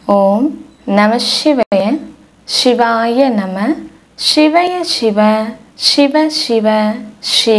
ஓம் நம சிவய சிவாய நம சிவய சிவ சிவ சிவ ஸ்ரீ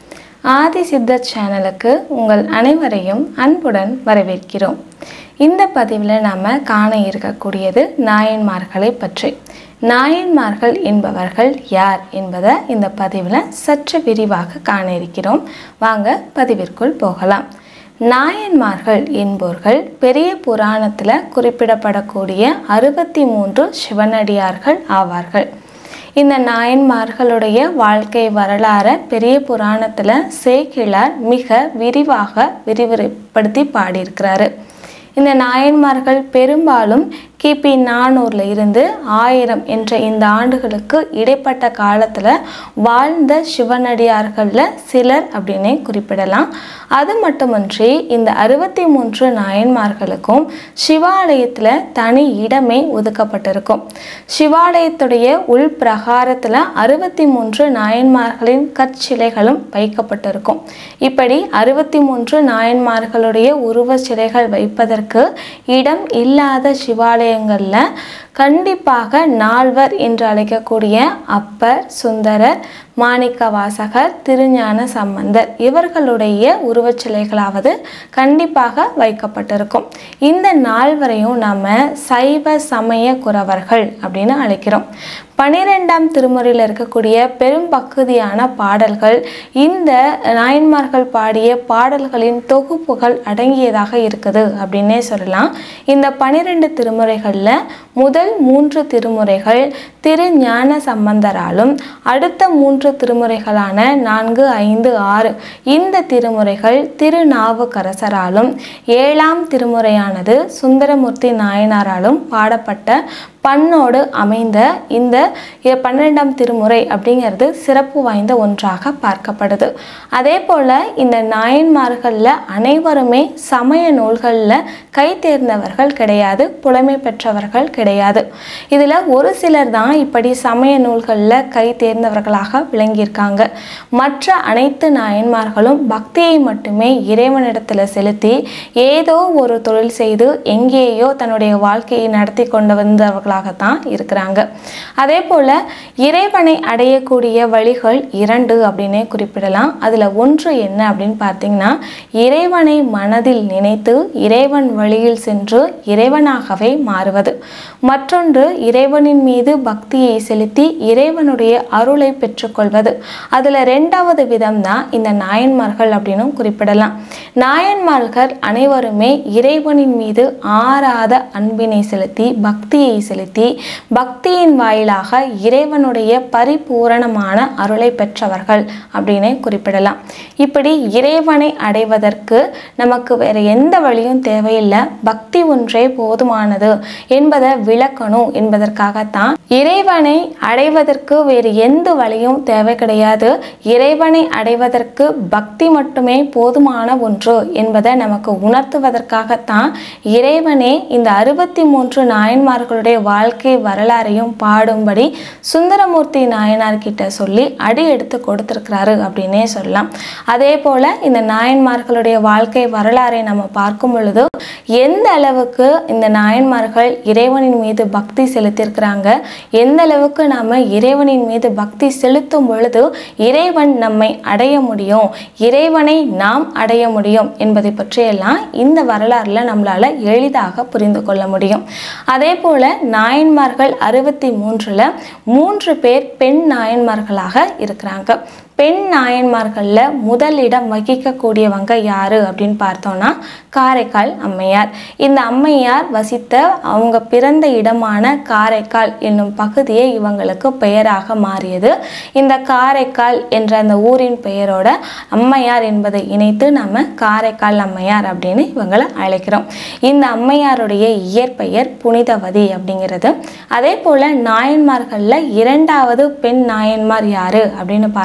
ஆதி சித்தர் சேனலுக்கு உங்கள் அனைவரையும் அன்புடன் வரவேற்கிறோம் இந்த பதிவில் நாம் காண இருக்கக்கூடியது நாயன்மார்களை பற்றி நாயன்மார்கள் என்பவர்கள் யார் என்பதை இந்த பதிவில் சற்று விரிவாக காண இருக்கிறோம் வாங்க பதிவிற்குள் போகலாம் நாயன்மார்கள் என்போர்கள் பெரிய புராணத்தில் குறிப்பிடப்படக்கூடிய அறுபத்தி மூன்று சிவனடியார்கள் ஆவார்கள் இந்த நாயன்மார்களுடைய வாழ்க்கை வரலாறை பெரிய புராணத்தில் சேக்கிழார் மிக விரிவாக விரிவுபடுத்தி பாடியிருக்கிறாரு இந்த நாயன்மார்கள் பெரும்பாலும் கிபி நானூறில் இருந்து ஆயிரம் என்ற இந்த ஆண்டுகளுக்கு இடைப்பட்ட காலத்தில் வாழ்ந்த சிவனடியார்களில் சிலர் அப்படின்னே குறிப்பிடலாம் அது மட்டுமன்றி இந்த அறுபத்தி மூன்று நாயன்மார்களுக்கும் சிவாலயத்தில் தனி இடமே ஒதுக்கப்பட்டிருக்கும் சிவாலயத்துடைய உள் பிரகாரத்தில் அறுபத்தி மூன்று நாயன்மார்களின் கற்சிலைகளும் வைக்கப்பட்டிருக்கும் இப்படி அறுபத்தி மூன்று நாயன்மார்களுடைய உருவ சிலைகள் வைப்பதற்கு இடம் இல்லாத சிவாலய ஆலயங்களில் கண்டிப்பாக நால்வர் என்று அழைக்கக்கூடிய அப்பர் சுந்தரர் மாணிக்க வாசகர் திருஞான சம்பந்தர் இவர்களுடைய உருவச்சிலைகளாவது கண்டிப்பாக வைக்கப்பட்டிருக்கும் இந்த நால்வரையும் நம்ம சைவ சமய குறவர்கள் அப்படின்னு அழைக்கிறோம் பனிரெண்டாம் திருமுறையில் இருக்கக்கூடிய பெரும் பகுதியான பாடல்கள் இந்த நாயன்மார்கள் பாடிய பாடல்களின் தொகுப்புகள் அடங்கியதாக இருக்குது அப்படின்னே சொல்லலாம் இந்த பனிரெண்டு திருமுறைகளில் முதல் மூன்று திருமுறைகள் திரு ஞான சம்பந்தராலும் அடுத்த மூன்று திருமுறைகளான நான்கு ஐந்து ஆறு இந்த திருமுறைகள் திருநாவுக்கரசராலும் ஏழாம் திருமுறையானது சுந்தரமூர்த்தி நாயனாராலும் பாடப்பட்ட பண்ணோடு அமைந்த இந்த பன்னிரெண்டாம் திருமுறை அப்படிங்கிறது சிறப்பு வாய்ந்த ஒன்றாக பார்க்கப்படுது அதே போல் இந்த நாயன்மார்களில் அனைவருமே சமய நூல்களில் கை தேர்ந்தவர்கள் கிடையாது புலமை பெற்றவர்கள் கிடையாது இதில் ஒரு சிலர் தான் இப்படி சமய நூல்களில் கை தேர்ந்தவர்களாக விளங்கியிருக்காங்க மற்ற அனைத்து நாயன்மார்களும் பக்தியை மட்டுமே இறைவனிடத்தில் செலுத்தி ஏதோ ஒரு தொழில் செய்து எங்கேயோ தன்னுடைய வாழ்க்கையை நடத்தி கொண்டு வந்தவர்கள் தான் இருக்கிறாங்க அதே போல் இறைவனை அடையக்கூடிய வழிகள் இரண்டு அப்படின்னே குறிப்பிடலாம் அதில் ஒன்று என்ன அப்படின்னு பார்த்தீங்கன்னா இறைவனை மனதில் நினைத்து இறைவன் வழியில் சென்று இறைவனாகவே மாறுவது மற்றொன்று இறைவனின் மீது பக்தியை செலுத்தி இறைவனுடைய அருளை பெற்றுக்கொள்வது அதில் ரெண்டாவது விதம் தான் இந்த நாயன்மார்கள் அப்படின்னும் குறிப்பிடலாம் நாயன்மார்கள் அனைவருமே இறைவனின் மீது ஆறாத அன்பினை செலுத்தி பக்தியை செலுத்தி பக்தியின் வாயிலாக இறைவனுடைய பரிபூரணமான அருளை பெற்றவர்கள் அப்படின்னு குறிப்பிடலாம் இப்படி இறைவனை அடைவதற்கு நமக்கு வேற எந்த வழியும் தேவையில்லை பக்தி ஒன்றே போதுமானது என்பதை விளக்கணும் என்பதற்காகத்தான் இறைவனை அடைவதற்கு வேறு எந்த வழியும் தேவை கிடையாது இறைவனை அடைவதற்கு பக்தி மட்டுமே போதுமான ஒன்று என்பதை நமக்கு உணர்த்துவதற்காகத்தான் இறைவனே இந்த அறுபத்தி மூன்று நாயன்மார்களுடைய வாழ்க்கை வரலாறையும் பாடும்படி சுந்தரமூர்த்தி நாயனார் கிட்ட சொல்லி அடி எடுத்து கொடுத்துருக்கிறாரு அப்படின்னே சொல்லலாம் அதே போல் இந்த நாயன்மார்களுடைய வாழ்க்கை வரலாறை நம்ம பார்க்கும் பொழுது எந்த அளவுக்கு இந்த நாயன்மார்கள் இறைவனின் மீது பக்தி செலுத்தியிருக்கிறாங்க எந்த அளவுக்கு நாம் இறைவனின் மீது பக்தி செலுத்தும் பொழுது இறைவன் நம்மை அடைய முடியும் இறைவனை நாம் அடைய முடியும் என்பதை பற்றியெல்லாம் இந்த வரலாறுல நம்மளால எளிதாக புரிந்து கொள்ள முடியும் அதே போல நாயன்மார்கள் அறுபத்தி மூன்றுல மூன்று பேர் பெண் நாயன்மார்களாக இருக்கிறாங்க பெண் நாயன்மார்களில் முதலிடம் வகிக்கக்கூடியவங்க யாரு அப்படின்னு பார்த்தோம்னா காரைக்கால் அம்மையார் இந்த அம்மையார் வசித்த அவங்க பிறந்த இடமான காரைக்கால் என்னும் பகுதியே இவங்களுக்கு பெயராக மாறியது இந்த காரைக்கால் என்ற அந்த ஊரின் பெயரோட அம்மையார் என்பதை இணைத்து நம்ம காரைக்கால் அம்மையார் அப்படின்னு இவங்களை அழைக்கிறோம் இந்த அம்மையாருடைய இயற்பெயர் புனிதவதி அப்படிங்கிறது அதே போல் நாயன்மார்களில் இரண்டாவது பெண் நாயன்மார் யாரு அப்படின்னு பார்த்தோம்னா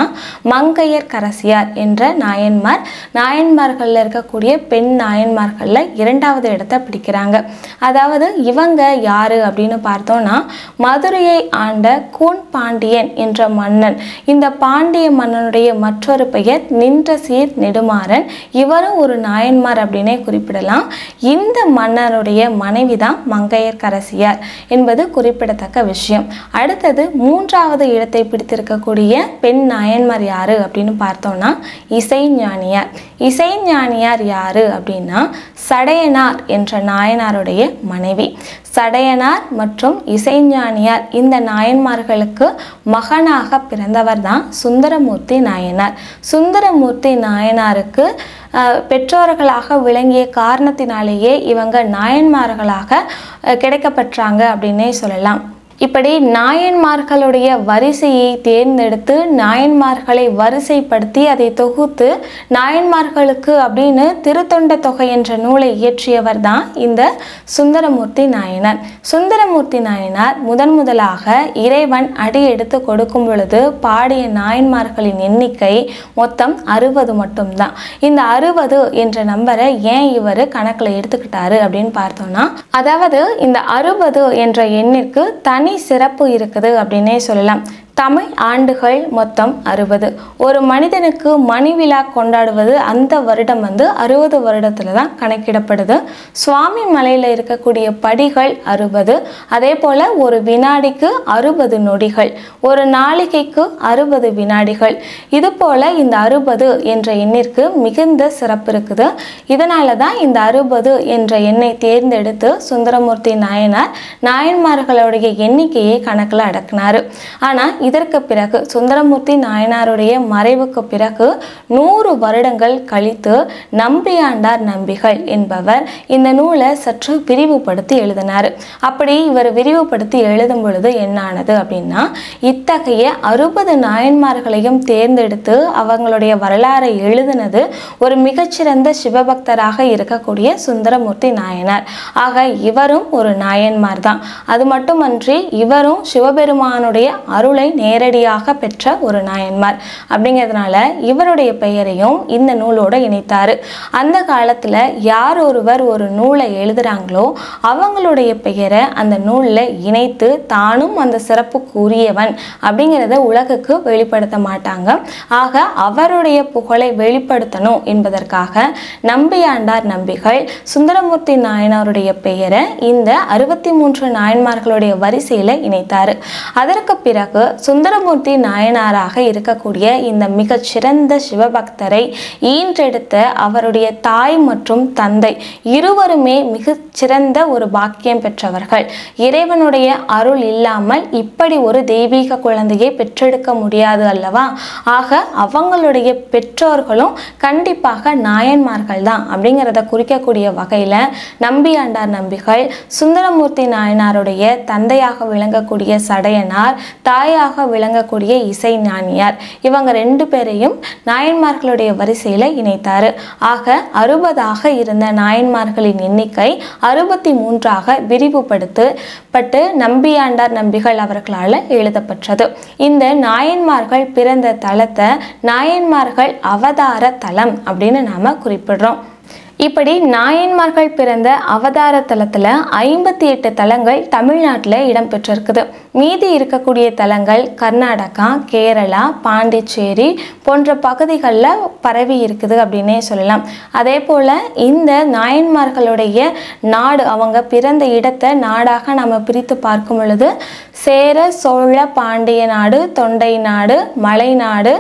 மங்கையர் கரசியார் என்ற நாயன்மார் நாயன்மார்களில் இருக்கக்கூடிய பெண் நாயன்மார்களில் இரண்டாவது இடத்தை பிடிக்கிறாங்க அதாவது இவங்க யாரு அப்படின்னு பார்த்தோம்னா மதுரையை ஆண்ட கூன் பாண்டியன் என்ற மன்னன் இந்த பாண்டிய மன்னனுடைய மற்றொரு பெயர் நின்ற சீர் நெடுமாறன் இவரும் ஒரு நாயன்மார் அப்படின்னே குறிப்பிடலாம் இந்த மன்னருடைய மனைவி தான் மங்கையர்க்கரசியார் என்பது குறிப்பிடத்தக்க விஷயம் அடுத்தது மூன்றாவது இடத்தை பிடித்திருக்கக்கூடிய பெண் நாயன்மார் யாரு அப்படின்னு பார்த்தோம்னா இசைஞானியார் இசைஞானியார் யாரு அப்படின்னா சடையனார் என்ற நாயனாருடைய மனைவி சடையனார் மற்றும் இசைஞானியார் இந்த நாயன்மார்களுக்கு மகனாக பிறந்தவர் தான் சுந்தரமூர்த்தி நாயனார் சுந்தரமூர்த்தி நாயனாருக்கு அஹ், பெற்றோர்களாக விளங்கிய காரணத்தினாலேயே இவங்க நாயன்மார்களாக அஹ், கிடைக்கப்பெற்றாங்க அப்படின்னே சொல்லலாம் இப்படி நாயன்மார்களுடைய வரிசையை தேர்ந்தெடுத்து நாயன்மார்களை வரிசைப்படுத்தி அதை தொகுத்து நாயன்மார்களுக்கு அப்படின்னு திருத்தொண்ட தொகை என்ற நூலை இயற்றியவர் தான் இந்த சுந்தரமூர்த்தி நாயனார் சுந்தரமூர்த்தி நாயனார் முதன் முதலாக இறைவன் அடி எடுத்து கொடுக்கும் பொழுது பாடிய நாயன்மார்களின் எண்ணிக்கை மொத்தம் அறுபது மட்டும்தான் இந்த அறுபது என்ற நம்பரை ஏன் இவர் கணக்கில் எடுத்துக்கிட்டாரு அப்படின்னு பார்த்தோம்னா அதாவது இந்த அறுபது என்ற எண்ணிற்கு தனி சிறப்பு இருக்குது அப்படின்னே சொல்லலாம் தமிழ் ஆண்டுகள் மொத்தம் அறுபது ஒரு மனிதனுக்கு மணி விழா கொண்டாடுவது அந்த வருடம் வந்து அறுபது வருடத்துல தான் கணக்கிடப்படுது சுவாமி மலையில் இருக்கக்கூடிய படிகள் அறுபது அதே போல் ஒரு வினாடிக்கு அறுபது நொடிகள் ஒரு நாளிகைக்கு அறுபது வினாடிகள் இது போல் இந்த அறுபது என்ற எண்ணிற்கு மிகுந்த சிறப்பு இருக்குது இதனால தான் இந்த அறுபது என்ற எண்ணை தேர்ந்தெடுத்து சுந்தரமூர்த்தி நாயனார் நாயன்மார்களுடைய எண்ணிக்கையை கணக்கில் அடக்கினார் ஆனால் இதற்கு பிறகு சுந்தரமூர்த்தி நாயனாருடைய மறைவுக்கு பிறகு நூறு வருடங்கள் கழித்து நம்பியாண்டார் நம்பிகள் என்பவர் இந்த நூலை சற்று விரிவுபடுத்தி எழுதினார் அப்படி இவர் விரிவுபடுத்தி எழுதும் பொழுது என்னானது அப்படின்னா இத்தகைய அறுபது நாயன்மார்களையும் தேர்ந்தெடுத்து அவங்களுடைய வரலாறை எழுதினது ஒரு மிகச்சிறந்த சிவபக்தராக இருக்கக்கூடிய சுந்தரமூர்த்தி நாயனார் ஆக இவரும் ஒரு நாயன்மார் தான் அது மட்டுமன்றி இவரும் சிவபெருமானுடைய அருளை நேரடியாக பெற்ற ஒரு நாயன்மார் அப்படிங்கிறதுனால இவருடைய பெயரையும் இந்த நூலோட இணைத்தார் அந்த காலத்தில் யார் ஒருவர் ஒரு நூலை எழுதுகிறாங்களோ அவங்களுடைய பெயரை அந்த நூலில் இணைத்து தானும் அந்த சிறப்புக்கு உரியவன் அப்படிங்கிறத உலகுக்கு வெளிப்படுத்த மாட்டாங்க ஆக அவருடைய புகழை வெளிப்படுத்தணும் என்பதற்காக நம்பியாண்டார் நம்பிகள் சுந்தரமூர்த்தி நாயனாருடைய பெயரை இந்த அறுபத்தி மூன்று நாயன்மார்களுடைய வரிசையில் இணைத்தார் அதற்கு பிறகு சுந்தரமூர்த்தி நாயனாராக இருக்கக்கூடிய இந்த மிகச்சிறந்த சிவபக்தரை ஈன்றெடுத்த அவருடைய தாய் மற்றும் தந்தை இருவருமே மிகச் சிறந்த ஒரு பாக்கியம் பெற்றவர்கள் இறைவனுடைய அருள் இல்லாமல் இப்படி ஒரு தெய்வீக குழந்தையை பெற்றெடுக்க முடியாது அல்லவா ஆக அவங்களுடைய பெற்றோர்களும் கண்டிப்பாக நாயன்மார்கள் தான் அப்படிங்கிறத குறிக்கக்கூடிய வகையில் நம்பியாண்டார் நம்பிகள் சுந்தரமூர்த்தி நாயனாருடைய தந்தையாக விளங்கக்கூடிய சடையனார் தாயாக விளங்கக்கூடிய இசை ஞானியார் இவங்க ரெண்டு பேரையும் நாயன்மார்களுடைய வரிசையில் இணைத்தார் ஆக அறுபதாக இருந்த நாயன்மார்களின் எண்ணிக்கை அறுபத்தி மூன்றாக விரிவுபடுத்தப்பட்டு நம்பியாண்டார் நம்பிகள் அவர்களால் எழுதப்பட்டது இந்த நாயன்மார்கள் பிறந்த தலத்தை நாயன்மார்கள் அவதார தலம் அப்படின்னு நாம குறிப்பிடுறோம் இப்படி நாயன்மார்கள் பிறந்த அவதார தலத்தில் ஐம்பத்தி எட்டு தலங்கள் தமிழ்நாட்டில் இடம்பெற்றிருக்குது மீதி இருக்கக்கூடிய தலங்கள் கர்நாடகா கேரளா பாண்டிச்சேரி போன்ற பகுதிகளில் பரவி இருக்குது அப்படின்னே சொல்லலாம் அதே போல் இந்த நாயன்மார்களுடைய நாடு அவங்க பிறந்த இடத்தை நாடாக நம்ம பிரித்து பார்க்கும் பொழுது சேர சோழ பாண்டிய நாடு தொண்டை நாடு மலைநாடு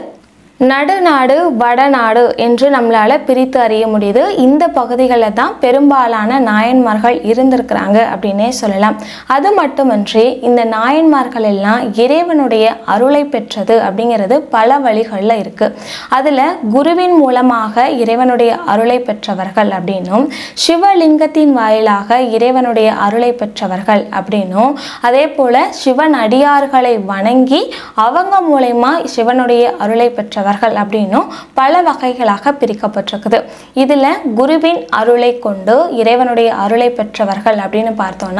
நடுநாடு வடநாடு என்று நம்மளால் பிரித்து அறிய முடியுது இந்த பகுதிகளில் தான் பெரும்பாலான நாயன்மார்கள் இருந்திருக்கிறாங்க அப்படின்னே சொல்லலாம் அது மட்டுமன்றி இந்த நாயன்மார்கள் எல்லாம் இறைவனுடைய அருளை பெற்றது அப்படிங்கிறது பல வழிகளில் இருக்குது அதில் குருவின் மூலமாக இறைவனுடைய அருளை பெற்றவர்கள் அப்படின்னும் சிவலிங்கத்தின் வாயிலாக இறைவனுடைய அருளை பெற்றவர்கள் அப்படின்னும் அதே போல் சிவன் அடியார்களை வணங்கி அவங்க மூலயமா சிவனுடைய அருளை பெற்றவர்கள் அப்படின்னும் பல வகைகளாக பிரிக்கப்பட்டிருக்குது இதில் குருவின் அருளை கொண்டு இறைவனுடைய அருளை பெற்றவர்கள் அப்படின்னு பார்த்தோம்னா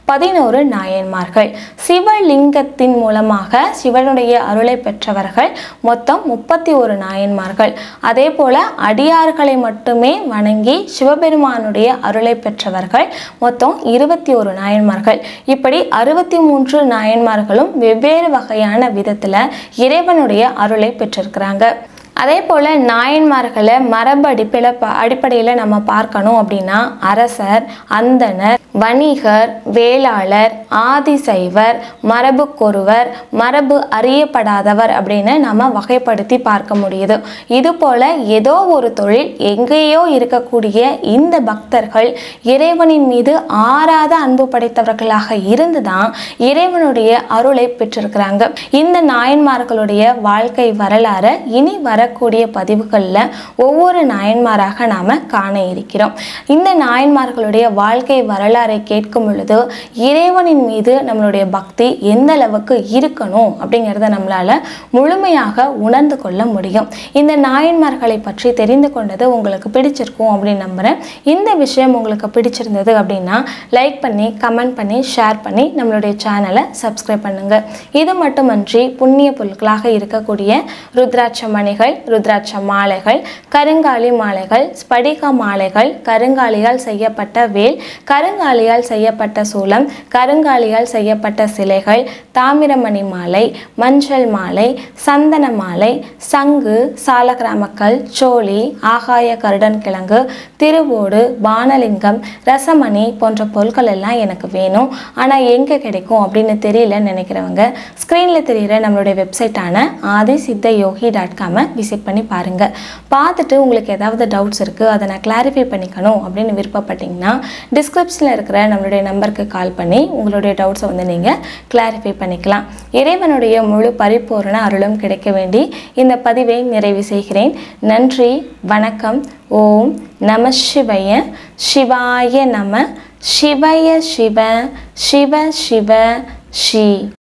பதினோரு நாயன்மார்கள் சிவலிங்கத்தின் மூலமாக சிவனுடைய அருளை பெற்றவர்கள் மொத்தம் முப்பத்தி ஒரு நாயன்மார்கள் அதே போல அடியார்களை மட்டுமே வணங்கி சிவபெருமானுடைய அருளை பெற்றவர்கள் மொத்தம் இருபத்தி ஒரு நாயன்மார்கள் இப்படி அறுபத்தி மூன்று நாயன்மார்களும் வெவ்வேறு வகையான விதத்துல இறைவனுடைய அருளை பெற்றிருக்கிறாங்க அதே போல் நாயன்மார்களை மரபு அடிப்படையில் ப அடிப்படையில் நம்ம பார்க்கணும் அப்படின்னா அரசர் அந்தணர் வணிகர் வேளாளர் ஆதிசைவர் மரபுக்கொருவர் மரபு அறியப்படாதவர் அப்படின்னு நம்ம வகைப்படுத்தி பார்க்க முடியுது இது போல் ஏதோ ஒரு தொழில் எங்கேயோ இருக்கக்கூடிய இந்த பக்தர்கள் இறைவனின் மீது ஆறாத அன்பு படைத்தவர்களாக இருந்து தான் இறைவனுடைய அருளை பெற்றிருக்கிறாங்க இந்த நாயன்மார்களுடைய வாழ்க்கை வரலாறை இனி வரக்கூடிய பதிவுகளில் ஒவ்வொரு நாயன்மாராக நாம் காண இருக்கிறோம் இந்த நாயன்மார்களுடைய வாழ்க்கை வரலாறை கேட்கும் பொழுது இறைவனின் மீது நம்மளுடைய பக்தி எந்த அளவுக்கு இருக்கணும் அப்படிங்கிறத நம்மளால முழுமையாக உணர்ந்து கொள்ள முடியும் இந்த நாயன்மார்களை பற்றி தெரிந்து கொண்டது உங்களுக்கு பிடிச்சிருக்கும் அப்படின்னு நம்புகிறேன் இந்த விஷயம் உங்களுக்கு பிடிச்சிருந்தது அப்படின்னா லைக் பண்ணி கமெண்ட் பண்ணி ஷேர் பண்ணி நம்மளுடைய சேனலை சப்ஸ்கிரைப் பண்ணுங்க இது மட்டுமன்றி புண்ணிய பொருட்களாக இருக்கக்கூடிய ருத்ராட்ச மணிகள் ருத்ராட்ச மாலைகள் கருங்காலி மாலைகள் ஸ்படிக மாலைகள் கருங்காலியால் செய்யப்பட்ட வேல் கருங்காலியால் செய்யப்பட்ட சூலம் கருங்காலியால் செய்யப்பட்ட சிலைகள் தாமிரமணி மாலை மஞ்சள் மாலை சந்தன மாலை சங்கு சாலக்கிராமக்கல் சோழி ஆகாய கருடன் கிழங்கு திருவோடு பானலிங்கம் ரசமணி போன்ற பொருட்கள் எல்லாம் எனக்கு வேணும் ஆனால் எங்கே கிடைக்கும் அப்படின்னு தெரியலன்னு நினைக்கிறவங்க ஸ்க்ரீனில் தெரிகிற நம்மளுடைய வெப்சைட்டான ஆதி சித்த யோகி டாட் காமை விசிட் பண்ணி பாருங்கள் பார்த்துட்டு உங்களுக்கு ஏதாவது டவுட்ஸ் இருக்குது அதை நான் கிளாரிஃபை பண்ணிக்கணும் அப்படின்னு விருப்பப்பட்டீங்கன்னா டிஸ்கிரிப்ஷனில் இருக்கிற நம்மளுடைய நம்பருக்கு கால் பண்ணி உங்களுடைய டவுட்ஸை வந்து நீங்கள் கிளாரிஃபை பண்ணிக்கலாம் இறைவனுடைய முழு பரிபூரண அருளும் கிடைக்க வேண்டி இந்த பதிவை நிறைவு செய்கிறேன் நன்றி வணக்கம் ஓம் நம சிவய சிவாய நம சிவய சிவ சிவ சிவ ஸ்ரீ